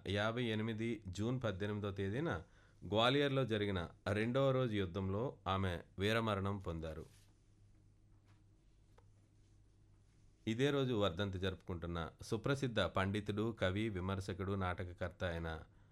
యాభై ఎనిమిది జూన్ పద్దెనిమిదో తేదీన గ్వాలియర్లో జరిగిన రెండవ రోజు యుద్ధంలో ఆమె వీరమరణం పొందారు ఇదే రోజు వర్ధంతి జరుపుకుంటున్న సుప్రసిద్ధ పండితుడు కవి విమర్శకుడు నాటకకర్త అయిన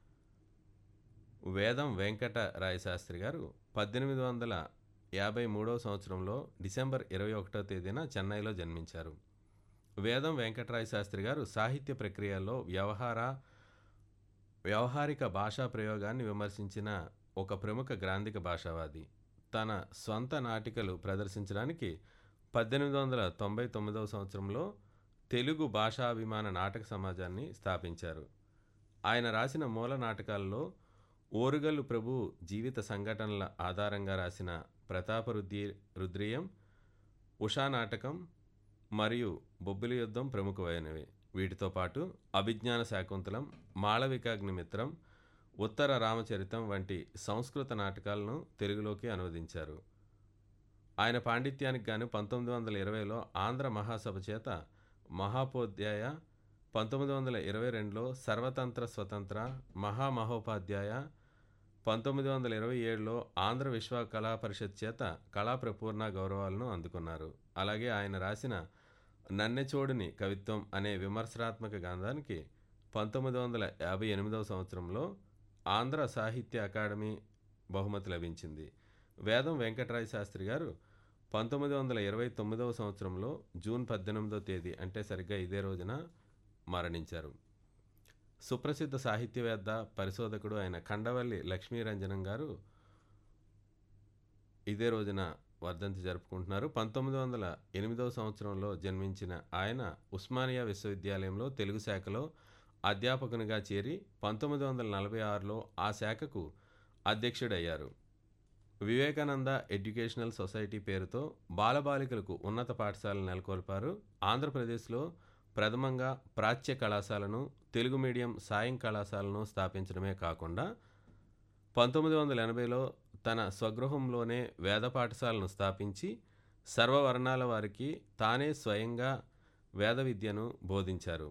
వేదం వెంకట రాయశాస్త్రి గారు పద్దెనిమిది వందల యాభై మూడవ సంవత్సరంలో డిసెంబర్ ఇరవై ఒకటో తేదీన చెన్నైలో జన్మించారు వేదం వెంకటరాయ శాస్త్రి గారు సాహిత్య ప్రక్రియలో వ్యవహార వ్యవహారిక భాషా ప్రయోగాన్ని విమర్శించిన ఒక ప్రముఖ గ్రాంధిక భాషావాది తన స్వంత నాటికలు ప్రదర్శించడానికి పద్దెనిమిది వందల తొంభై తొమ్మిదవ సంవత్సరంలో తెలుగు భాషాభిమాన నాటక సమాజాన్ని స్థాపించారు ఆయన రాసిన మూల నాటకాల్లో ఓరుగల్లు ప్రభు జీవిత సంఘటనల ఆధారంగా రాసిన ప్రతాపరుద్రి రుద్రియం ఉషా నాటకం మరియు బొబ్బిలి యుద్ధం ప్రముఖమైనవి వీటితో పాటు అభిజ్ఞాన శాకుంతలం మాళవికాగ్నిమిత్రం ఉత్తర రామచరితం వంటి సంస్కృత నాటకాలను తెలుగులోకి అనువదించారు ఆయన పాండిత్యానికి గాను పంతొమ్మిది వందల ఇరవైలో ఆంధ్ర మహాసభ చేత మహాపోధ్యాయ పంతొమ్మిది వందల ఇరవై రెండులో సర్వతంత్ర స్వతంత్ర మహామహోపాధ్యాయ పంతొమ్మిది వందల ఇరవై ఏడులో ఆంధ్ర విశ్వ కళా పరిషత్ చేత కళా ప్రపూర్ణ గౌరవాలను అందుకున్నారు అలాగే ఆయన రాసిన నన్నెచోడుని కవిత్వం అనే విమర్శనాత్మక గ్రంథానికి పంతొమ్మిది వందల యాభై ఎనిమిదవ సంవత్సరంలో ఆంధ్ర సాహిత్య అకాడమీ బహుమతి లభించింది వేదం వెంకటరాయ శాస్త్రి గారు పంతొమ్మిది వందల ఇరవై తొమ్మిదవ సంవత్సరంలో జూన్ పద్దెనిమిదవ తేదీ అంటే సరిగ్గా ఇదే రోజున మరణించారు సుప్రసిద్ధ సాహిత్యవేత్త పరిశోధకుడు అయిన ఖండవల్లి లక్ష్మీరంజనం గారు ఇదే రోజున వర్ధంతి జరుపుకుంటున్నారు పంతొమ్మిది వందల ఎనిమిదవ సంవత్సరంలో జన్మించిన ఆయన ఉస్మానియా విశ్వవిద్యాలయంలో తెలుగు శాఖలో అధ్యాపకునిగా చేరి పంతొమ్మిది వందల నలభై ఆరులో ఆ శాఖకు అధ్యక్షుడయ్యారు వివేకానంద ఎడ్యుకేషనల్ సొసైటీ పేరుతో బాలబాలికలకు ఉన్నత పాఠశాలను నెలకొల్పారు ఆంధ్రప్రదేశ్లో ప్రథమంగా ప్రాచ్య కళాశాలను తెలుగు మీడియం సాయం కళాశాలను స్థాపించడమే కాకుండా పంతొమ్మిది వందల ఎనభైలో తన స్వగృహంలోనే వేద పాఠశాలను స్థాపించి సర్వవర్ణాల వారికి తానే స్వయంగా వేద విద్యను బోధించారు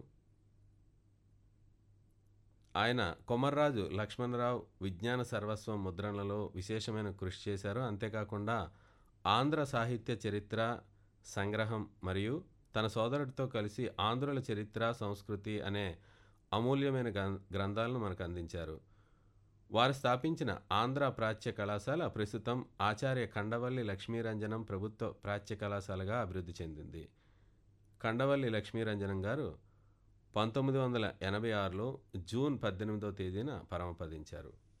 ఆయన కొమర్రాజు లక్ష్మణరావు విజ్ఞాన సర్వస్వం ముద్రణలో విశేషమైన కృషి చేశారు అంతేకాకుండా ఆంధ్ర సాహిత్య చరిత్ర సంగ్రహం మరియు తన సోదరుడితో కలిసి ఆంధ్రుల చరిత్ర సంస్కృతి అనే అమూల్యమైన గ్రం- గ్రంథాలను మనకు అందించారు వారు స్థాపించిన ఆంధ్ర ప్రాచ్య కళాశాల ప్రస్తుతం ఆచార్య కండవల్లి లక్ష్మీరంజనం ప్రభుత్వ ప్రాచ్య కళాశాలగా అభివృద్ధి చెందింది కండవల్లి లక్ష్మీరంజనం గారు పంతొమ్మిది వందల ఎనభై ఆరులో జూన్ పద్దెనిమిదవ తేదీన పరమపదించారు